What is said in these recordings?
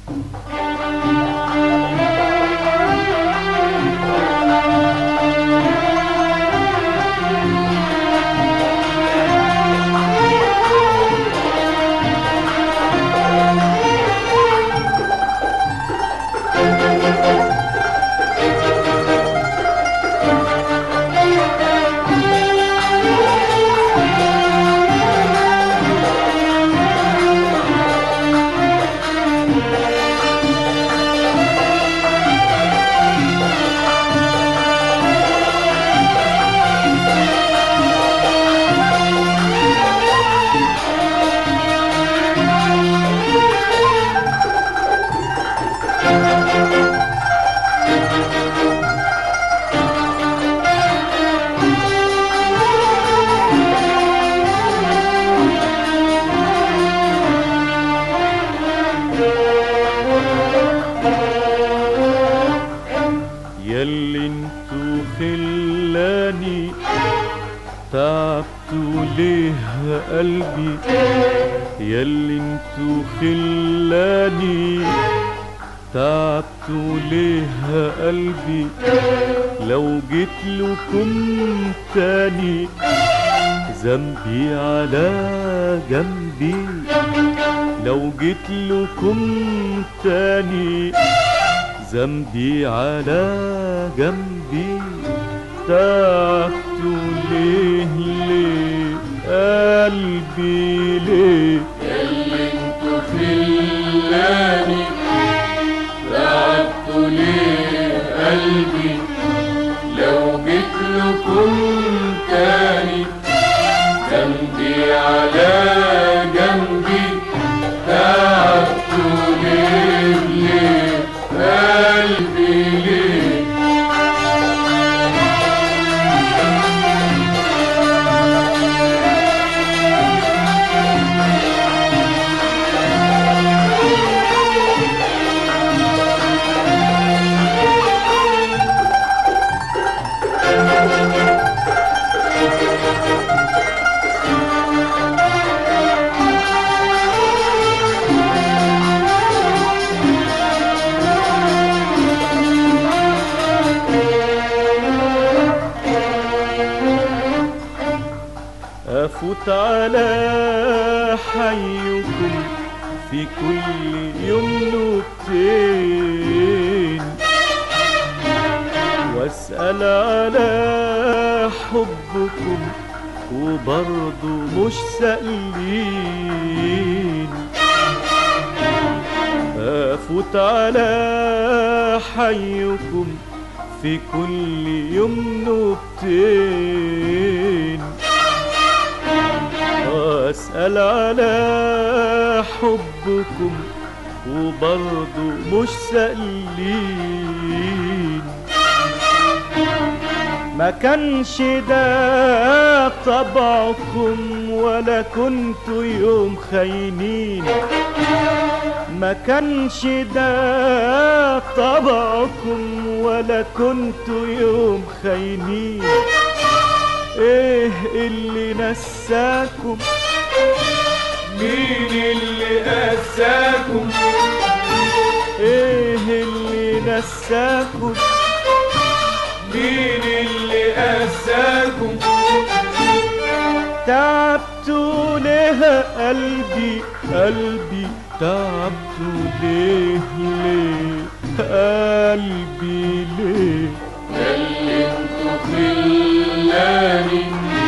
ياللي انتو خلاني تعبتوا ليه قلبي ياللي انتو خلاني تعبتوا ليه قلبي لو جيت لكم تاني ذنبي على جنبي لو جيت لكم تاني ذنبي على جنبي تعبت ليه ليه قلبي ليه اللي انتوا خلاني تعبتوا ليه قلبي لو جيت لكم تاني جنبي على جنبي تعبتوا ليه ليه قلبي ليه أفوت على حيكم في كل يوم نكتين واسأل على حبكم وبرضه مش سائلين أفوت على حيكم في كل يوم نكتين واسأل على حبكم وبرضه مش سائلين ما كانش ده طبعكم ولا كنتوا يوم خاينين ما كانش ده طبعكم ولا كنتوا يوم خاينين ايه اللي نساكم مين اللي قساكم ايه اللي نساكم مين اللي قساكم تعبتوا ليه قلبي قلبي تعبتوا ليه ليه قلبي ليه اللي انتوا خلاني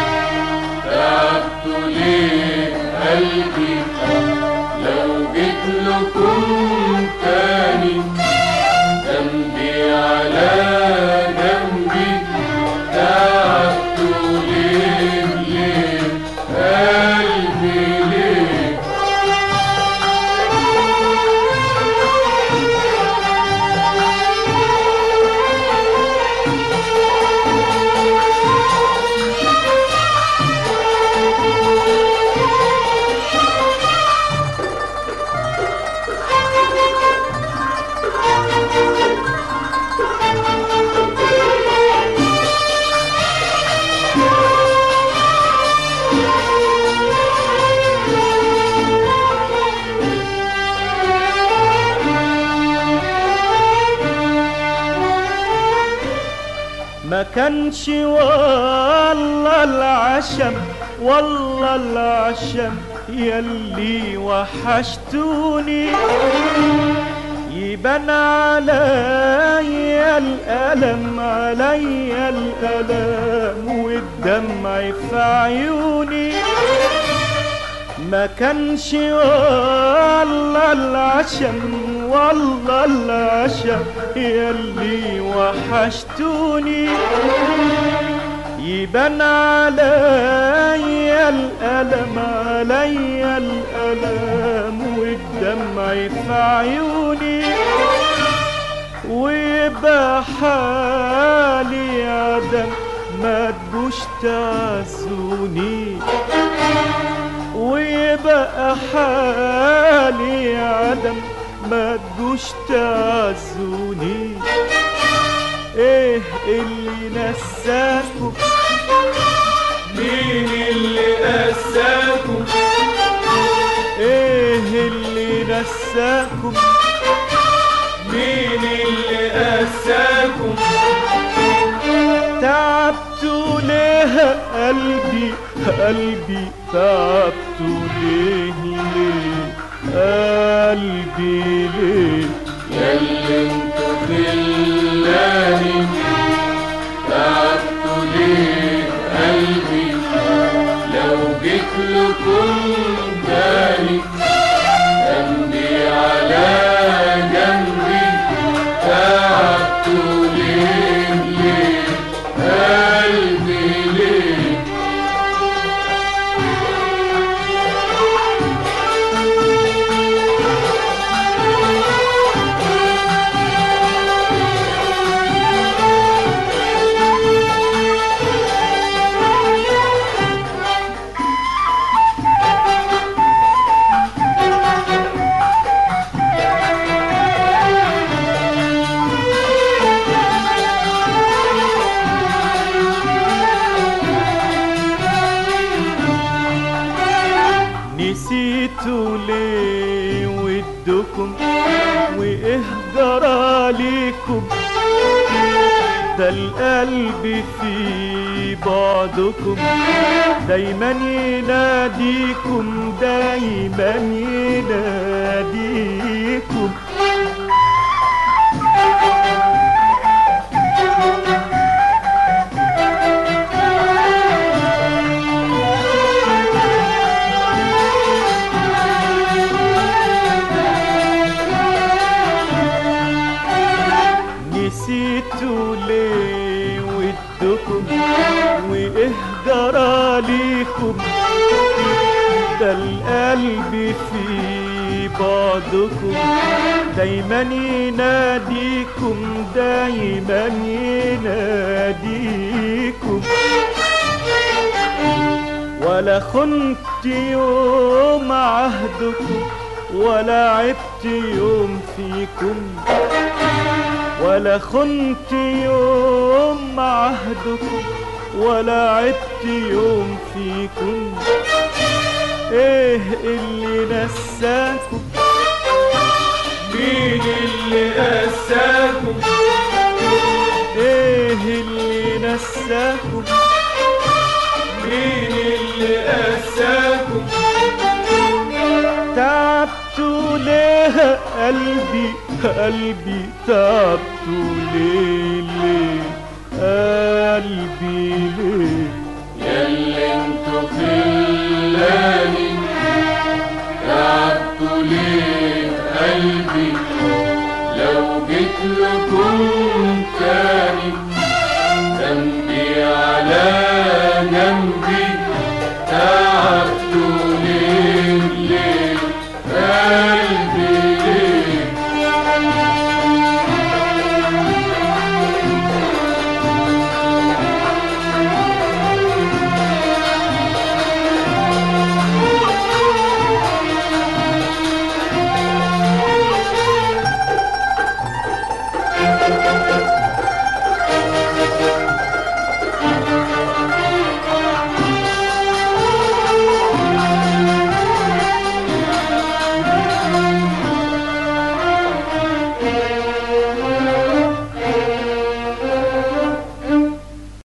تعبتوا ليه قلبي لو جيت لكم تاني جنبي على جنبي تعبتوا ليه ليه قلبي ليه ما كانش والله العشم والله العشم يلي وحشتوني يبان عليا الألم عليا الألم والدمع في عيوني ما كانش والله العشم والله العشم يلي وحشتوني يبان عليا الألم عليا الألم والدمع في عيوني ويبقى حالي عدم ما تجوش تعزوني ويبقى حالي عدم ما تجوش تعزوني ايه اللي نساكم مين اللي قساكم ايه اللي نساكم مين اللي قساكم تعبتوا ليه قلبي قلبي تعبتوا ليه ليه قلبي ليه ياللي انتوا خلاني تعبتوا ليه قلبي لو جيت لكم تاني جنبي على جنبي تعبتوا ليه ليه قلبي ليه نسيتوا ليه ودكم وايه جرى ليكم ده القلب في بعضكم دايما يناديكم دايما يناديكم نسيتوا ليه ودكم وايه جرى ليكم ده القلب في بعضكم دايما يناديكم دايما يناديكم ولا خنت يوم عهدكم ولا عبت يوم فيكم ولا خنت يوم عهدكم ولا عبت يوم فيكم ايه اللي نساكم مين اللي قساكم ايه اللي نساكم مين اللي قساكم تعبتوا ليه قلبي قلبي تعبتوا ليه ليه قلبي ليه ياللي انتوا خلاني تعبتوا ليه قلبي لو جيت لكم